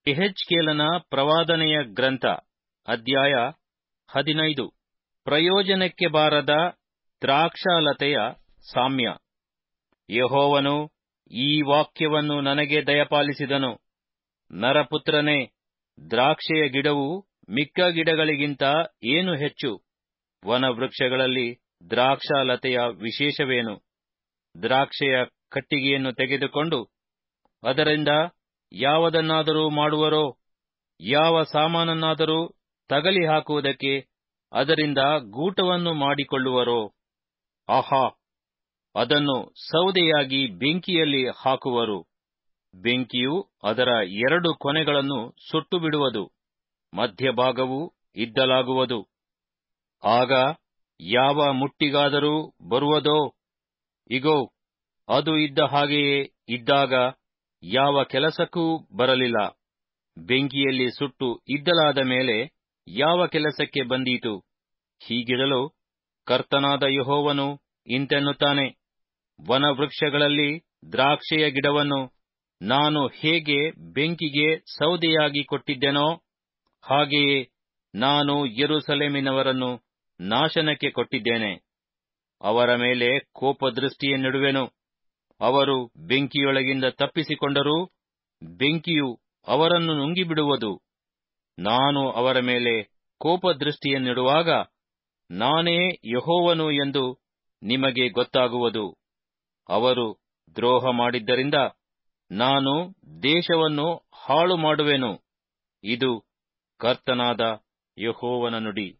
ಎಹೆಚ್ಕೇಲನ ಪ್ರವಾದನೆಯ ಗ್ರಂಥ ಅಧ್ಯಾಯ ಹದಿನೈದು ಪ್ರಯೋಜನಕ್ಕೆ ಬಾರದ ದ್ರಾಕ್ಷಾಲತೆಯ ಸಾಮ್ಯ ಯಹೋವನು ಈ ವಾಕ್ಯವನ್ನು ನನಗೆ ದಯಪಾಲಿಸಿದನು ನರಪುತ್ರನೇ ದ್ರಾಕ್ಷೆಯ ಗಿಡವು ಮಿಕ್ಕ ಗಿಡಗಳಿಗಿಂತ ಏನು ಹೆಚ್ಚು ವನವೃಕ್ಷಗಳಲ್ಲಿ ದ್ರಾಕ್ಷಾಲತೆಯ ವಿಶೇಷವೇನು ದ್ರಾಕ್ಷೆಯ ಕಟ್ಟಿಗೆಯನ್ನು ತೆಗೆದುಕೊಂಡು ಅದರಿಂದ ಯಾವುದನ್ನಾದರೂ ಮಾಡುವರೋ ಯಾವ ಸಾಮಾನನ್ನಾದರೂ ತಗಲಿ ಹಾಕುವುದಕ್ಕೆ ಅದರಿಂದ ಗೂಟವನ್ನು ಮಾಡಿಕೊಳ್ಳುವರೋ ಆಹಾ ಅದನ್ನು ಸೌದೆಯಾಗಿ ಬೆಂಕಿಯಲ್ಲಿ ಹಾಕುವರು ಬೆಂಕಿಯು ಅದರ ಎರಡು ಕೊನೆಗಳನ್ನು ಸುಟ್ಟು ಬಿಡುವುದು ಮಧ್ಯಭಾಗವು ಇದ್ದಲಾಗುವುದು ಆಗ ಯಾವ ಮುಟ್ಟಿಗಾದರೂ ಬರುವುದೋ ಇಗೋ ಅದು ಇದ್ದ ಹಾಗೆಯೇ ಇದ್ದಾಗ ಯಾವ ಕೆಲಸಕ್ಕೂ ಬರಲಿಲ್ಲ ಬೆಂಕಿಯಲ್ಲಿ ಸುಟ್ಟು ಇದ್ದಲಾದ ಮೇಲೆ ಯಾವ ಕೆಲಸಕ್ಕೆ ಬಂದೀತು ಹೀಗಿರಲು ಕರ್ತನಾದ ಯಹೋವನು ಇಂತೆನ್ನುತ್ತಾನೆ ವನವೃಕ್ಷಗಳಲ್ಲಿ ದ್ರಾಕ್ಷೆಯ ಗಿಡವನ್ನು ನಾನು ಹೇಗೆ ಬೆಂಕಿಗೆ ಸೌದೆಯಾಗಿ ಕೊಟ್ಟಿದ್ದೆನೋ ಹಾಗೆಯೇ ನಾನು ಯೆರೂಸಲೇಮಿನವರನ್ನು ನಾಶನಕ್ಕೆ ಕೊಟ್ಟಿದ್ದೇನೆ ಅವರ ಮೇಲೆ ಕೋಪದೃಷ್ಟಿಯನ್ನಿಡುವೆನು ಅವರು ಬೆಂಕಿಯೊಳಗಿಂದ ತಪ್ಪಿಸಿಕೊಂಡರೂ ಬೆಂಕಿಯು ಅವರನ್ನು ನುಂಗಿಬಿಡುವುದು ನಾನು ಅವರ ಮೇಲೆ ಕೋಪದೃಷ್ಟಿಯನ್ನಿಡುವಾಗ ನಾನೇ ಯಹೋವನು ಎಂದು ನಿಮಗೆ ಗೊತ್ತಾಗುವುದು ಅವರು ದ್ರೋಹ ಮಾಡಿದ್ದರಿಂದ ನಾನು ದೇಶವನ್ನು ಹಾಳು ಮಾಡುವೆನು ಇದು ಕರ್ತನಾದ ಯಹೋವನ ನುಡಿ